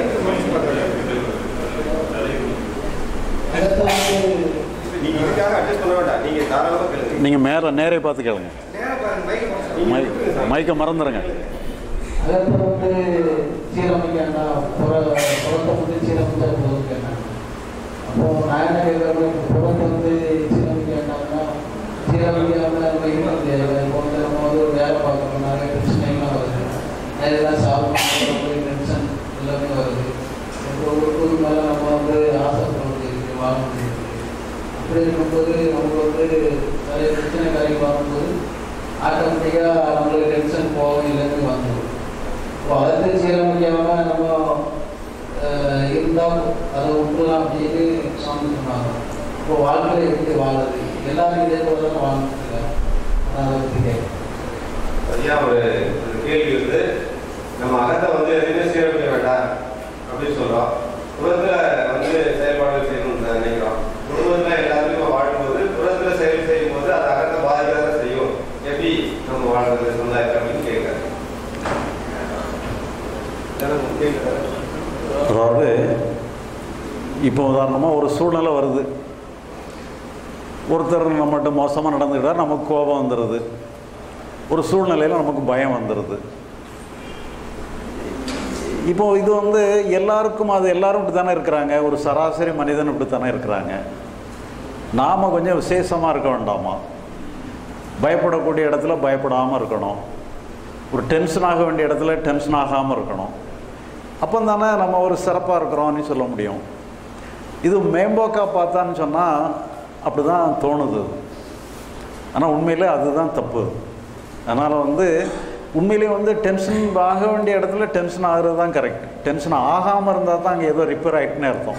அடுத்து வந்து நீங்க இதுக்காக அட்ஜஸ்ட் பண்ண வேண்டாம் நீங்க தாராளமா கேளுங்க நீங்கள் மேலே நேரே பார்த்து கேளுங்க நேரா பாருங்க மைக் மை மைக்கை மறந்துடுங்க அடுத்து வந்து சீரமைக்கண்டா புற புறத்தை வந்து சீரமைச்சா போதும் கேட்டேன் அப்போ நான் என்ன கேட்குறேன் புறத்தை வந்து சீரமைக்கண்டாங்கன்னா சீரமைக்காம நம்ம இருக்க முடியாது இப்போ வந்து நம்ம வந்து ஒரு வேலை பார்க்கணும் நிறைய பிரச்சனைகள்லாம் வருது அதெல்லாம் சால்வ் பண்ணுறது டென்ஷன் எல்லாமே வருது இப்போ ஒரு மேலே நம்ம வந்து ஆசைப்பட முடியுது வாழ முடியுது அப்படி இருக்கும்போது நமக்கு வந்து நிறைய பிரச்சனை காரியம் வரும்போது ஆட்டோமேட்டிக்காக நம்மளுக்கு டென்ஷன் போகும் எல்லாமே வந்துடும் இப்போ அதை சீரமைக்காம நம்ம அஹ், இருந்தால் அதை விட்டுலாம் அப்படின்னு சாமி சொன்னாங்க இப்போ வாழ்க்கையில் எப்படி வாழுது எல்லாரும் இதே போல தான் வாழ்ந்துட்டு அதை பற்றி கேட்குறேன் சரியா ஒரு ஒரு கேள்வி வந்து நம்ம அகத்தை வந்து எதுவுமே சீரமைக்க வேண்டாம் அப்படின்னு சொல்றோம் புறத்துல வந்து செயல்பாடுகள் செய்யணும்னு நினைக்கிறோம் குடும்பத்துல எல்லாருமே வாழும்போது புறத்துல செயல் செய்யும் போது அது அகத்தை பாதிக்கிறத செய்யும் எப்படி நம்ம வாழ்றது சமுதாயத்தை அப்படின்னு கேட்கறேன் அதாவது இப்போ உதாரணமாக ஒரு சூழ்நிலை வருது ஒருத்தர் நம்மகிட்ட மோசமாக நடந்துக்கிட்டார் நமக்கு கோபம் வந்துடுது ஒரு சூழ்நிலையில் நமக்கு பயம் வந்துடுது இப்போ இது வந்து எல்லாருக்கும் அது எல்லாரும் இப்படி தானே இருக்கிறாங்க ஒரு சராசரி மனிதன் இப்படி தானே இருக்கிறாங்க நாம் கொஞ்சம் விசேஷமாக இருக்க வேண்டாமா பயப்படக்கூடிய இடத்துல பயப்படாமல் இருக்கணும் ஒரு டென்ஷன் ஆக வேண்டிய இடத்துல டென்ஷன் ஆகாமல் இருக்கணும் அப்போ தானே நம்ம ஒரு சிறப்பாக இருக்கிறோம்னு சொல்ல முடியும் இது மேம்போக்காக பார்த்தான்னு சொன்னால் அப்படி தான் தோணுது ஆனால் உண்மையிலே அதுதான் தப்பு அதனால் வந்து உண்மையிலேயே வந்து டென்ஷன் ஆக வேண்டிய இடத்துல டென்ஷன் ஆகிறது தான் கரெக்ட் டென்ஷன் ஆகாமல் இருந்தால் தான் அங்கே ஏதோ ரிப்பேர் ஆகிட்டுன்னு அர்த்தம்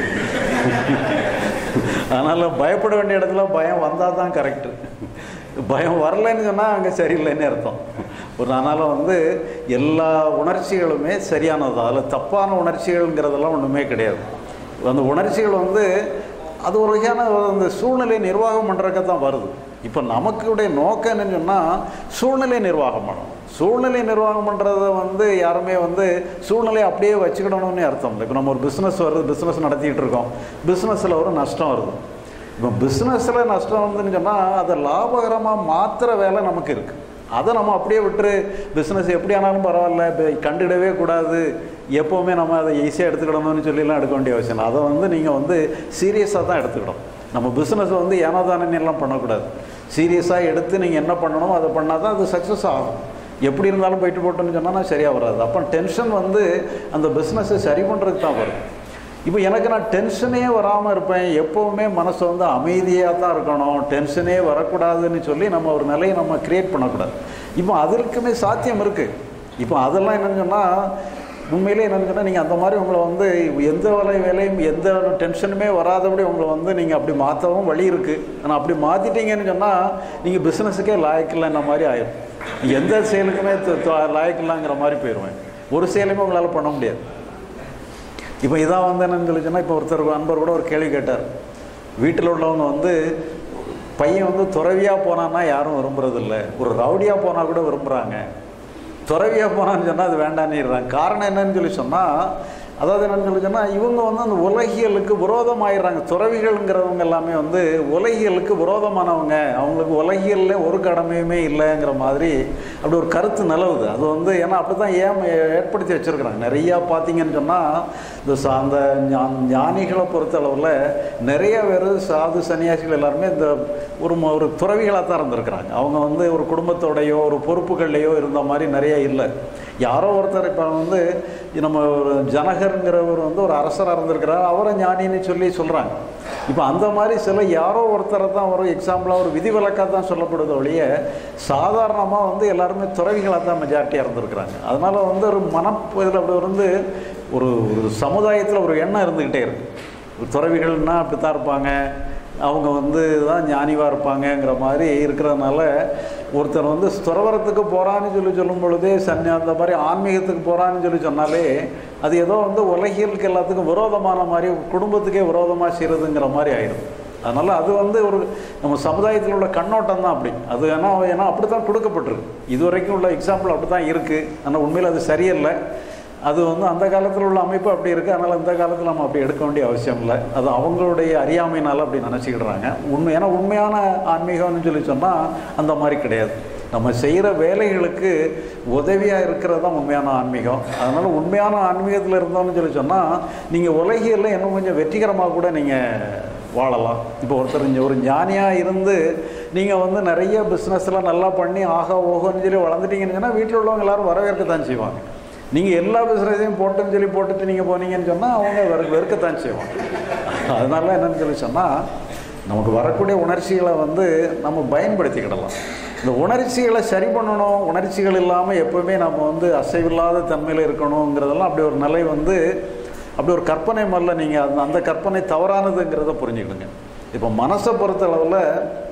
அதனால் பயப்பட வேண்டிய இடத்துல பயம் வந்தால் தான் கரெக்டு பயம் வரலைன்னு சொன்னால் அங்கே சரியில்லைன்னு அர்த்தம் ஒரு அதனால் வந்து எல்லா உணர்ச்சிகளுமே சரியானது அதில் தப்பான உணர்ச்சிகள்ங்கிறதெல்லாம் ஒன்றுமே கிடையாது அந்த உணர்ச்சிகள் வந்து அது ஒரு வகையான அந்த சூழ்நிலை நிர்வாகம் பண்ணுறதுக்கு தான் வருது இப்போ நமக்குடைய நோக்கம் என்னன்னு சொன்னால் சூழ்நிலை நிர்வாகம் பண்ணணும் சூழ்நிலை நிர்வாகம் பண்ணுறத வந்து யாருமே வந்து சூழ்நிலையை அப்படியே வச்சுக்கிடணும்னு அர்த்தம் இல்லை இப்போ நம்ம ஒரு பிஸ்னஸ் வருது பிஸ்னஸ் நடத்திட்டு இருக்கோம் பிஸ்னஸில் ஒரு நஷ்டம் வருது இப்போ பிஸ்னஸில் நஷ்டம் வந்துன்னு சொன்னால் அதை லாபகரமாக மாற்றுற வேலை நமக்கு இருக்குது அதை நம்ம அப்படியே விட்டுரு பிஸ்னஸ் எப்படி ஆனாலும் பரவாயில்ல இப்போ கண்டுடவே கூடாது எப்போவுமே நம்ம அதை ஈஸியாக எடுத்துக்கிடணும்னு சொல்லிலாம் எடுக்க வேண்டிய அவசியம் இல்லை அதை வந்து நீங்கள் வந்து சீரியஸாக தான் எடுத்துக்கிடணும் நம்ம பிஸ்னஸ் வந்து ஏனோதானெல்லாம் பண்ணக்கூடாது சீரியஸாக எடுத்து நீங்கள் என்ன பண்ணணும் அதை பண்ணால் தான் அது சக்ஸஸ் ஆகும் எப்படி இருந்தாலும் போயிட்டு போட்டோன்னு சொன்னால் சரியாக வராது அப்போ டென்ஷன் வந்து அந்த பிஸ்னஸை சரி பண்ணுறதுக்கு தான் வரும் இப்போ எனக்கு நான் டென்ஷனே வராமல் இருப்பேன் எப்போவுமே மனசு வந்து அமைதியாக தான் இருக்கணும் டென்ஷனே வரக்கூடாதுன்னு சொல்லி நம்ம ஒரு நிலையை நம்ம க்ரியேட் பண்ணக்கூடாது இப்போ அதற்குமே சாத்தியம் இருக்குது இப்போ அதெல்லாம் என்னன்னு சொன்னால் உண்மையிலே என்னன்னு சொன்னால் நீங்கள் அந்த மாதிரி உங்களை வந்து எந்த வேலை வேலையும் எந்த டென்ஷனுமே வராதபடி உங்களை வந்து நீங்கள் அப்படி மாற்றவும் வழி இருக்குது ஆனால் அப்படி மாற்றிட்டீங்கன்னு சொன்னால் நீங்கள் பிஸ்னஸுக்கே லாயக்கில்லைன்ற மாதிரி ஆயிடும் எந்த செயலுக்குமே த- த- லாயக்கில்லைங்கிற மாதிரி போயிடுவேன் ஒரு செயலுமே உங்களால் பண்ண முடியாது இப்போ இதான் வந்து என்னன்னு சொல்லி சொன்னால் இப்போ ஒருத்தர் அன்பர் கூட ஒரு கேள்வி கேட்டார் வீட்டில் உள்ளவங்க வந்து பையன் வந்து துறவியாக போனான்னா யாரும் விரும்புறதில்ல ஒரு ரவுடியாக போனால் கூட விரும்புகிறாங்க துறவியாக போனான்னு சொன்னால் அது வேண்டான்னுறாங்க காரணம் என்னன்னு சொல்லி சொன்னால் அதாவது என்னன்னு சொல்லி சொன்னால் இவங்க வந்து அந்த உலகியலுக்கு விரோதமாயிடுறாங்க துறவிகள்ங்கிறவங்க எல்லாமே வந்து உலகியலுக்கு விரோதமானவங்க அவங்களுக்கு உலகியல்ல ஒரு கடமையுமே இல்லைங்கிற மாதிரி அப்படி ஒரு கருத்து நிலவுது அது வந்து ஏன்னா அப்படி தான் ஏன் ஏற்படுத்தி வச்சுருக்குறாங்க நிறையா பார்த்தீங்கன்னு சொன்னால் இந்த சா- அந்த ஞா- ஞானிகளை பொறுத்தளவில் நிறைய பேர் சாது சன்னியாசிகள் எல்லாருமே இந்த ஒரு ம- ஒரு துறவிகளாக தான் இருந்திருக்கிறாங்க அவங்க வந்து ஒரு குடும்பத்தோடையோ ஒரு பொறுப்புகள்லையோ இருந்த மாதிரி நிறைய இல்லை யாரோ ஒருத்தர் இப்போ வந்து நம்ம ஒரு ஜனகருங்கிறவர் வந்து ஒரு அரசராக இருந்திருக்கிறார் அவரை ஞானின்னு சொல்லி சொல்கிறாங்க இப்போ அந்த மாதிரி சில யாரோ ஒருத்தரை தான் ஒரு எக்ஸாம்பிளாக ஒரு விதிவிலக்காக தான் சொல்லப்படுது ஒழிய சாதாரணமாக வந்து எல்லாருமே துறவிகளாக தான் மெஜாரிட்டியாக இருந்திருக்கிறாங்க அதனால் வந்து ஒரு மனப்பு இதில் அப்படி வந்து ஒரு ஒரு சமுதாயத்தில் ஒரு எண்ணம் இருந்துக்கிட்டே இருக்கு துறவிகள்னா அப்படி தான் இருப்பாங்க அவங்க வந்து தான் ஞானிவாக இருப்பாங்கங்கிற மாதிரி இருக்கிறதுனால ஒருத்தர் வந்து துறவரத்துக்கு போகிறான்னு சொல்லி சொல்லும் பொழுதே சன்னியா அந்த மாதிரி ஆன்மீகத்துக்கு போகிறான்னு சொல்லி சொன்னாலே அது ஏதோ வந்து உலகியலுக்கு எல்லாத்துக்கும் விரோதமான மாதிரி குடும்பத்துக்கே விரோதமாக செய்கிறதுங்கிற மாதிரி ஆயிடும் அதனால் அது வந்து ஒரு நம்ம சமுதாயத்தில் உள்ள கண்ணோட்டம் தான் அப்படி அது ஏன்னா ஏன்னா அப்படி தான் கொடுக்கப்பட்டிருக்கு இது வரைக்கும் உள்ள எக்ஸாம்பிள் அப்படி தான் இருக்குது ஆனால் உண்மையில் அது சரியில்லை அது வந்து அந்த காலத்தில் உள்ள அமைப்பு அப்படி இருக்குது அதனால் இந்த காலத்தில் நம்ம அப்படி எடுக்க வேண்டிய அவசியம் இல்லை அது அவங்களுடைய அறியாமையினால அப்படி நினச்சிக்கிடுறாங்க உண்மை ஏன்னா உண்மையான ஆன்மீகம்னு சொல்லி சொன்னால் அந்த மாதிரி கிடையாது நம்ம செய்கிற வேலைகளுக்கு உதவியாக இருக்கிறது தான் உண்மையான ஆன்மீகம் அதனால் உண்மையான ஆன்மீகத்தில் இருந்தோம்னு சொல்லி சொன்னால் நீங்கள் உலகியல்ல இன்னும் கொஞ்சம் வெற்றிகரமாக கூட நீங்கள் வாழலாம் இப்போ ஒருத்தர் இங்கே ஒரு ஞானியாக இருந்து நீங்கள் வந்து நிறைய பிஸ்னஸ்லாம் நல்லா பண்ணி ஆகா ஓஹோன்னு சொல்லி வளர்ந்துட்டீங்கன்னு சொன்னால் வீட்டில் உள்ளவங்க எல்லாரும் வரவேற்க தான் செய்வாங்க நீங்கள் எல்லா பிஸ்னஸையும் போட்டுன்னு சொல்லி போட்டுட்டு நீங்கள் போனீங்கன்னு சொன்னால் அவங்க வெறு வெறுக்கத்தான் செய்வாங்க அதனால என்னன்னு சொல்லி சொன்னால் நமக்கு வரக்கூடிய உணர்ச்சிகளை வந்து நம்ம பயன்படுத்திக்கிடலாம் இந்த உணர்ச்சிகளை சரி பண்ணணும் உணர்ச்சிகள் இல்லாமல் எப்பவுமே நம்ம வந்து அசைவில்லாத தன்மையில் இருக்கணுங்கிறதெல்லாம் அப்படி ஒரு நிலை வந்து அப்படி ஒரு கற்பனை மாதிரில நீங்கள் அந்த அந்த கற்பனை தவறானதுங்கிறத புரிஞ்சுக்கிடுங்க இப்போ மனசை பொறுத்த அளவில்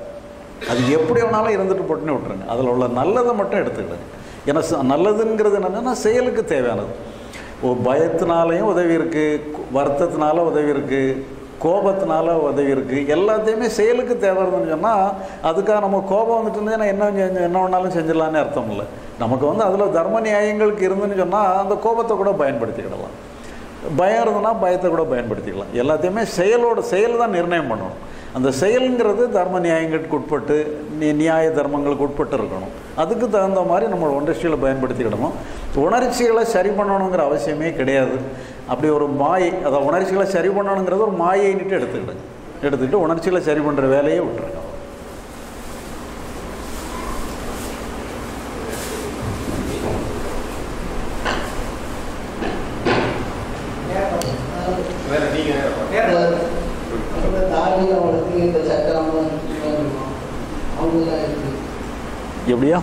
அது எப்படி வேணாலும் இருந்துட்டு போட்டுன்னு விட்டுருங்க அதில் உள்ள நல்லதை மட்டும் எடுத்துக்கிடுங்க ஏன்னா ச- நல்லதுங்கிறது என்னன்னா செயலுக்கு தேவையானது ஓ பயத்தினாலையும் உதவி இருக்குது வருத்தத்தினால உதவி இருக்குது கோபத்தினால உதவி இருக்குது எல்லாத்தையுமே செயலுக்கு தேவை இருந்துன்னு சொன்னால் அதுக்காக நம்ம கோபம் வந்துட்டு இருந்துச்சுன்னா என்ன செஞ்சு- என்ன வேணாலும் செஞ்சிடலான்னு அர்த்தம் இல்லை நமக்கு வந்து அதில் தர்ம நியாயங்களுக்கு இருந்துன்னு சொன்னால் அந்த கோபத்தை கூட பயன்படுத்திக்கிடலாம் பயம் இருந்ததுன்னா பயத்தை கூட பயன்படுத்திக்கலாம் எல்லாத்தையுமே செயலோட செயல் தான் நிர்ணயம் பண்ணணும் அந்த செயலுங்கிறது தர்ம நியாயங்களுக்கு உட்பட்டு நி- நியாய தர்மங்களுக்கு உட்பட்டு இருக்கணும் அதுக்கு தகுந்த மாதிரி நம்ம உணர்ச்சிகளை பயன்படுத்திக்கிடணும் உணர்ச்சிகளை சரி பண்ணணுங்கிற அவசியமே கிடையாது அப்படி ஒரு மாயை அதை உணர்ச்சிகளை சரி பண்ணணுங்கிறது ஒரு மாயைன்னுட்டு எடுத்துக்கிடுங்க எடுத்துக்கிட்டு உணர்ச்சிகளை சரி பண்ணுற வேலையை விட்டுருங்க வேற நீங்க அந்த தாடியை வளர்த்து இந்த சக்கரம் அவங்களாம் இருக்கு எப்படியா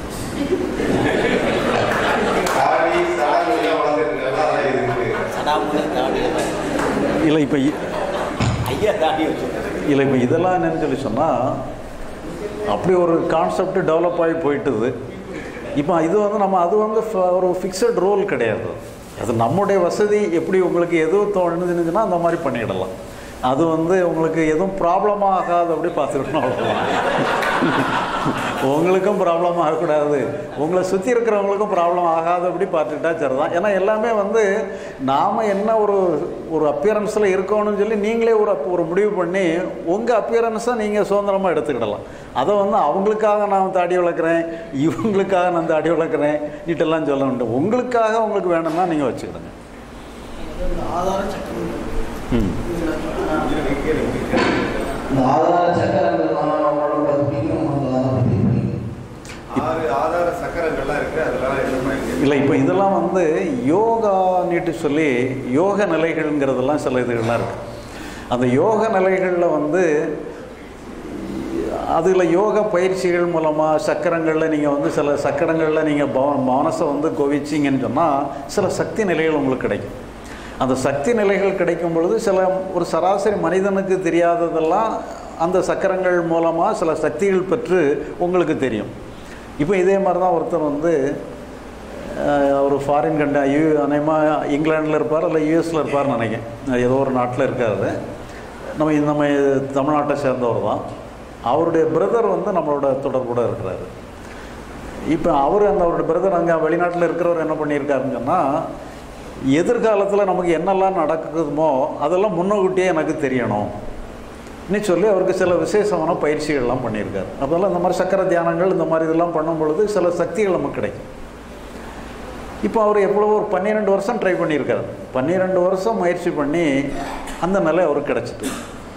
தாடி சாரி எல்லாம் வளர்ந்துருக்கு எல்லாம் அதெல்லாம் இருக்கு சடாமுல தாடி இல்லை இப்போ ஐயா தாடி வச்சுருக்காரு இல்லை இப்போ இதெல்லாம் என்னன்னு சொல்லி சொன்னால் அப்படி ஒரு கான்செப்ட் டெவலப் ஆகி போயிட்டுது இப்போ இது வந்து நம்ம அது வந்து ஃப- ஒரு ஃபிக்ஸட் ரோல் கிடையாது அது நம்முடைய வசதி எப்படி உங்களுக்கு எது தோணுதுன்னா அந்த மாதிரி பண்ணிடலாம் அது வந்து உங்களுக்கு எதுவும் ப்ராப்ளமாக ஆகாது அப்படி பார்த்துக்கணும் அவ்வளோதான் உங்களுக்கும் ப்ராப்ளம் ஆகக்கூடாது உங்களை சுற்றி இருக்கிறவங்களுக்கும் ப்ராப்ளம் ஆகாதபடி பார்த்துக்கிட்டா சரிதான் ஏன்னா எல்லாமே வந்து நாம் என்ன ஒரு ஒரு அப்பியரன்ஸில் இருக்கணும்னு சொல்லி நீங்களே ஒரு அப்- ஒரு முடிவு பண்ணி உங்கள் அப்பியரன்ஸை நீங்கள் சுதந்திரமாக எடுத்துக்கிடலாம் அதை வந்து அவங்களுக்காக நான் தாடி வளர்க்குறேன் இவங்களுக்காக நான் தாடி வளர்க்குறேன் நீட்டெல்லாம் சொல்ல வேண்டும் உங்களுக்காக உங்களுக்கு வேணும்னா நீங்கள் வச்சுக்கிடுங்க ஆதார சக்கரம் ம் இந்த ஆதார சக்கரங்கள் உடம்புல பிடிக்கணும் அதை பற்றி பிடிக்கும் ஆறு ஆதார சக்கரங்கள்லாம் இருக்கு அதெல்லாம் என்னமா இருக்கு இல்லை இப்போ இதெல்லாம் வந்து யோகா நீட்டு சொல்லி யோக நிலைகள்ங்கிறதெல்லாம் சில இதுகள்லாம் இருக்குது அந்த யோக நிலைகளில் வந்து அதில் யோக பயிற்சிகள் மூலமாக சக்கரங்களில் நீங்கள் வந்து சில சக்கரங்களில் நீங்கள் பவ மனசை வந்து குவிச்சிங்கன்னு சொன்னால் சில சக்தி நிலைகள் உங்களுக்கு கிடைக்கும் அந்த சக்தி நிலைகள் கிடைக்கும் பொழுது சில ஒரு சராசரி மனிதனுக்கு தெரியாததெல்லாம் அந்த சக்கரங்கள் மூலமாக சில சக்திகள் பெற்று உங்களுக்கு தெரியும் இப்போ இதே மாதிரி தான் ஒருத்தர் வந்து அஹ், ஒரு ஃபாரின் கண்ட யூ அநேகமாக இங்கிலாண்டில் இருப்பார் இல்லை யூஎஸில் இருப்பார்னு நினைக்கிறேன் ஏதோ ஒரு நாட்டில் இருக்காரு நம்ம இந்த நம்ம தமிழ்நாட்டை சேர்ந்தவர் தான் அவருடைய பிரதர் வந்து நம்மளோட தொடர்புட இருக்கிறாரு இப்போ அவர் அந்த அவருடைய பிரதர் அங்கே வெளிநாட்டில் இருக்கிறவர் என்ன பண்ணியிருக்காருன்னு சொன்னால் எதிர்காலத்தில் நமக்கு என்னெல்லாம் நடக்குதுமோ அதெல்லாம் முன்னக்கூட்டியே எனக்கு தெரியணும் நீ சொல்லி அவருக்கு சில விசேஷமான பயிற்சிகள்லாம் பண்ணியிருக்காரு அதெல்லாம் இந்த மாதிரி சக்கர தியானங்கள் இந்த மாதிரி இதெல்லாம் பண்ணும் பொழுது சில சக்திகள் நமக்கு கிடைக்கும் இப்போ அவர் எவ்வளோ ஒரு பன்னிரெண்டு வருஷம் ட்ரை பண்ணியிருக்காரு பன்னிரெண்டு வருஷம் முயற்சி பண்ணி அந்த நிலை அவருக்கு கிடச்சிட்டு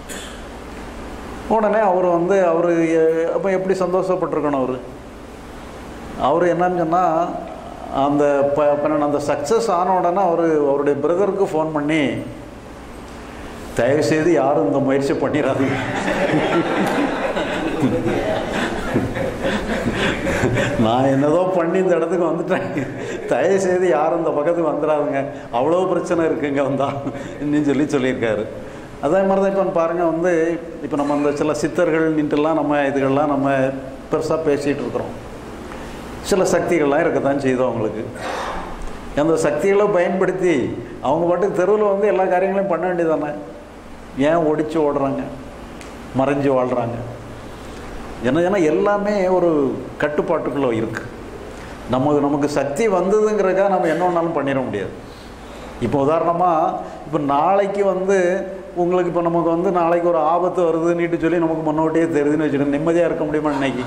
உடனே அவர் வந்து அவர் அப்போ எப்படி சந்தோஷப்பட்டிருக்கணும் அவர் அவர் என்னன்னு சொன்னால் அந்த ப பன்னெண்டு அந்த சக்ஸஸ் ஆன உடனே அவர் அவருடைய பிரதருக்கு ஃபோன் பண்ணி தயவுசெய்து யாரும் இந்த முயற்சி பண்ணிடாதீங்க நான் என்னதோ பண்ணி இந்த இடத்துக்கு வந்துட்டேன் தயவுசெய்து யாரும் இந்த பக்கத்துக்கு வந்துடாதுங்க அவ்வளோ பிரச்சனை இருக்குங்க வந்தா இன்னும் சொல்லி சொல்லியிருக்காரு அதே மாதிரி தான் இப்போ பாருங்கள் வந்து இப்போ நம்ம அந்த சில சித்தர்கள் நின்றுலாம் நம்ம இதுகள்லாம் நம்ம பெருசாக பேசிகிட்டு இருக்கிறோம் சில சக்திகள்லாம் இருக்கத்தான் செய்தோம் அவங்களுக்கு அந்த சக்திகளை பயன்படுத்தி அவங்க பாட்டுக்கு தெருவில் வந்து எல்லா காரியங்களையும் பண்ண வேண்டியதானே ஏன் ஒடிச்சு ஓடுறாங்க மறைஞ்சு வாழ்கிறாங்க ஏன்னா ஏன்னா எல்லாமே ஒரு கட்டுப்பாட்டுக்குள்ளே இருக்குது நமக்கு நமக்கு சக்தி வந்ததுங்கிறக்காக நம்ம என்ன வேணாலும் பண்ணிட முடியாது இப்போ உதாரணமாக இப்போ நாளைக்கு வந்து உங்களுக்கு இப்போ நமக்கு வந்து நாளைக்கு ஒரு ஆபத்து வருதுன்னுட்டு சொல்லி நமக்கு முன்னோட்டியே தெரியுதுன்னு வச்சுக்கோங்க நிம்மதியாக இருக்க முடியுமா இன்னைக்கு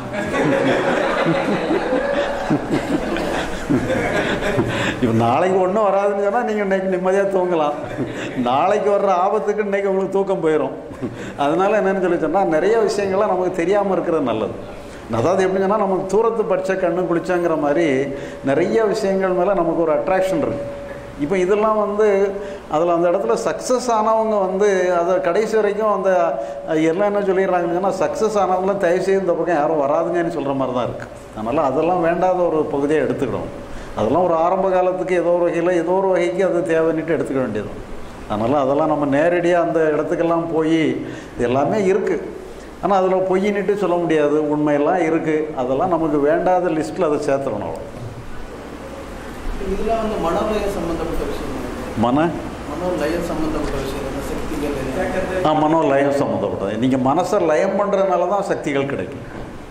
இப்போ நாளைக்கு ஒன்றும் வராதுன்னு சொன்னால் நீங்கள் இன்னைக்கு நிம்மதியாக தூங்கலாம் நாளைக்கு வர்ற ஆபத்துக்கு இன்னைக்கு உங்களுக்கு தூக்கம் போயிடும் அதனால என்னன்னு சொல்லி சொன்னால் நிறைய விஷயங்கள்லாம் நமக்கு தெரியாமல் இருக்கிறது நல்லது அதாவது எப்படி சொன்னால் நமக்கு தூரத்து பச்சை கண்ணு குளிச்சாங்கிற மாதிரி நிறைய விஷயங்கள் மேலே நமக்கு ஒரு அட்ராக்ஷன் இருக்குது இப்போ இதெல்லாம் வந்து அதில் அந்த இடத்துல சக்ஸஸ் ஆனவங்க வந்து அதை கடைசி வரைக்கும் அந்த அஹ், எல்லாம் என்ன சொல்லிடுறாங்கன்னு சொன்னால் சக்ஸஸ் ஆனவங்களும் தயவுசெய்து இந்த பக்கம் யாரும் வராதுங்கன்னு சொல்கிற மாதிரி தான் இருக்குது அதனால் அதெல்லாம் வேண்டாத ஒரு பகுதியை எடுத்துக்கிடும் அதெல்லாம் ஒரு ஆரம்ப காலத்துக்கு ஏதோ ஒரு வகையில் ஏதோ ஒரு வகைக்கு அது தேவைன்னுட்டு எடுத்துக்க வேண்டியது அதனால் அதெல்லாம் நம்ம நேரடியாக அந்த இடத்துக்கெல்லாம் போய் இது எல்லாமே இருக்குது ஆனால் அதில் பொய்யின்னுட்டு சொல்ல முடியாது உண்மையெல்லாம் இருக்குது அதெல்லாம் நமக்கு வேண்டாத லிஸ்ட்டில் அதை சேர்த்துடணும் அவ்வளோ இதெல்லாம் வந்து மனோலயம் சம்பந்தப்பட்ட விஷயம் மன மனோலயம் சம்பந்தப்பட்ட விஷயம் இந்த சக்திகள் ஆ மனோ லயம் சம்மந்தப்பட்டது நீங்கள் மனசை லயம் பண்ணுறதுனால தான் சக்திகள் கிடைக்கும்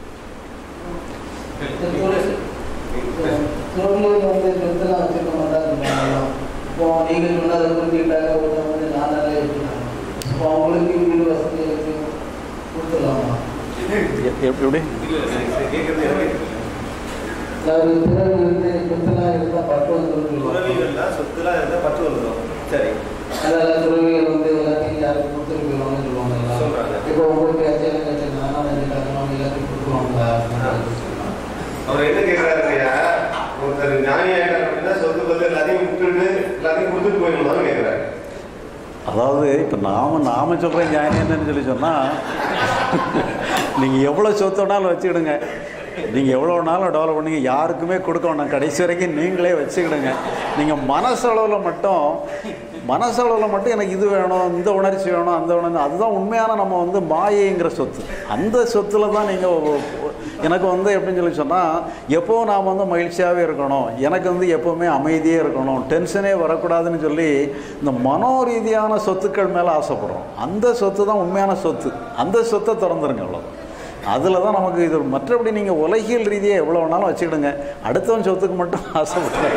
திருவள்ளுவர் வந்து சொத்தெல்லாம் வச்சிருக்க மாட்டாங்க இப்போ நீங்கள் சொன்னதை புரிஞ்சுக்கிட்டாங்க ஒருத்தர் வந்து நான் தானே வச்சுருக்காங்க இப்போ அவங்களுக்கு வீடு வசதி இருக்கு கொடுத்துடலாமா எ- எப்படி கேட்கறது எனக்கு அதாவது பிறகு வந்து சொத்தெல்லாம் இருந்தால் பட்டு வந்து உறவிகள்ல சொத்துலாம் இருந்தா பத்து வந்துடும் சரி அதாவது துறவிகள் வந்து எல்லாத்தையும் யாருக்கு கொடுத்துருக்கணும்னு சொல்லுவாங்க சொல்றாங்க. இப்போ உங்களுக்கு அச்சனை கட்சி நானும் அஞ்சு கட்டணும் எல்லாத்தையும் கொடுத்துருவாங்க அவர் என்ன கேட்கறாருயா ஒருத்தர் ஞானி ஆயிட்டார் அப்படின்னா சொத்து பத்து எல்லாத்தையும் விட்டுட்டு எல்லாத்தையும் கொடுத்துட்டு போயிடணும்னு கேட்கறாரு அதாவது இப்போ நாம நாம சொல்கிற நியாயம் என்னன்னு சொல்லி சொன்னால் நீங்கள் எவ்வளோ சொத்தோனாலும் வச்சுக்கிடுங்க நீங்கள் எவ்வளோ நாளும் டெவலப் பண்ணீங்க யாருக்குமே கொடுக்க வேண்டாம் கடைசி வரைக்கும் நீங்களே வச்சுக்கிடுங்க நீங்கள் மனசளவில் மட்டும் மனசளவில் மட்டும் எனக்கு இது வேணும் இந்த உணர்ச்சி வேணும் அந்த உணர்ச்சி அதுதான் உண்மையான நம்ம வந்து மாயைங்கிற சொத்து அந்த சொத்துல தான் நீங்கள் எனக்கு வந்து எப்படின்னு சொல்லி சொன்னால் எப்போ நாம் வந்து மகிழ்ச்சியாகவே இருக்கணும் எனக்கு வந்து எப்போவுமே அமைதியே இருக்கணும் டென்ஷனே வரக்கூடாதுன்னு சொல்லி இந்த மனோ ரீதியான சொத்துக்கள் மேலே ஆசைப்படுறோம் அந்த சொத்து தான் உண்மையான சொத்து அந்த சொத்தை திறந்துருங்க அவ்வளோ அதில் தான் நமக்கு இது மற்றபடி நீங்கள் உலகியல் ரீதியாக எவ்வளோ வேணாலும் வச்சுக்கிடுங்க அடுத்தவன் சொத்துக்கு மட்டும் ஆசைப்படுறேன்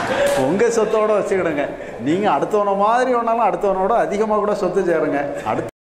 உங்கள் சொத்தோட வச்சுக்கிடுங்க நீங்கள் அடுத்தவனை மாதிரி வேணாலும் அடுத்தவனோட அதிகமாக கூட சொத்து சேருங்க அடுத்த